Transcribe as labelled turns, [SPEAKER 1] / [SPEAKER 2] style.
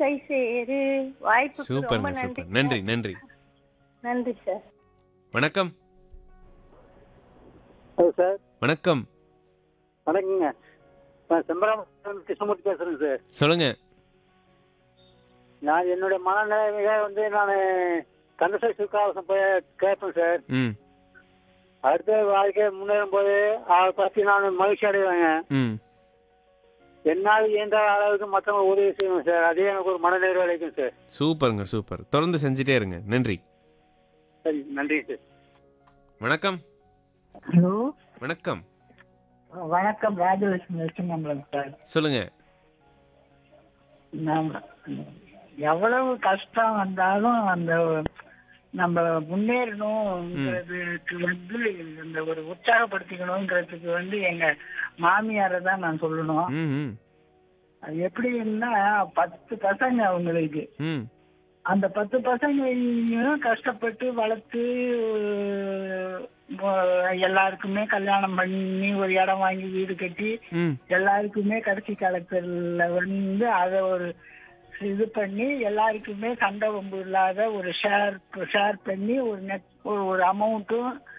[SPEAKER 1] கை சேரு வாய்ப்புக்கு ரொம்ப
[SPEAKER 2] சூப்பருங்க
[SPEAKER 1] நன்றி
[SPEAKER 2] சூப்பர் நன்றி நன்றி
[SPEAKER 1] நன்றி சார்
[SPEAKER 2] வணக்கம்
[SPEAKER 3] ஹலோ சார்
[SPEAKER 2] வணக்கம்
[SPEAKER 3] வணக்கங்க நான் செம்பரம் கிருஷ்ணமூர்த்தி பேசுறேங்க சார்
[SPEAKER 2] சொல்லுங்க
[SPEAKER 3] நான் என்னுடைய மனநிலைமையை வந்து நான் கந்தசாமி சுக்காவசம் போய் கேட்பேன் சார்
[SPEAKER 2] ம்
[SPEAKER 3] அடுத்த வாழ்க்கை முன்னேறும் போது அதை பற்றி நான் மகிழ்ச்சி அடைவேங்க
[SPEAKER 2] ம்
[SPEAKER 3] என்னால் இயன்ற அளவுக்கு மற்றவங்க உதவி செய்வேன் சார் அதே எனக்கு ஒரு மனநிறைவு அளிக்கும் சார்
[SPEAKER 2] சூப்பருங்க சூப்பர் தொடர்ந்து செஞ்சுட்டே இருங்க நன்றி
[SPEAKER 3] சரி நன்றி சார்
[SPEAKER 2] வணக்கம்
[SPEAKER 4] ஹலோ
[SPEAKER 2] வணக்கம்
[SPEAKER 4] வணக்கம் ராஜலட்சுமி லட்சுமம்பலம் சார்
[SPEAKER 2] சொல்லுங்க
[SPEAKER 4] நம்ம எவ்வளவு கஷ்டம் வந்தாலும் அந்த நம்ம முன்னேறணுங்கிறதுக்கு வந்து இந்த ஒரு உற்சாகப்படுத்திக்கணுங்கிறதுக்கு வந்து எங்க மாமியாரை தான் நான் சொல்லணும்
[SPEAKER 2] ம் ம்
[SPEAKER 4] அது எப்படின்னா பத்து பசங்க அவங்களுக்கு
[SPEAKER 2] ம்
[SPEAKER 4] அந்த பத்து பசங்களையும் கஷ்டப்பட்டு வளர்த்து அஹ், எல்லாருக்குமே கல்யாணம் பண்ணி ஒரு இடம் வாங்கி வீடு கட்டி
[SPEAKER 2] ம்
[SPEAKER 4] எல்லாருக்குமே கடைசி காலத்துல வந்து அதை ஒரு இது பண்ணி எல்லாருக்குமே சண்டை வம்பு இல்லாத ஒரு ஷேர் ஷேர் பண்ணி ஒரு நெட் ஒரு ஒரு அமௌண்ட்டும்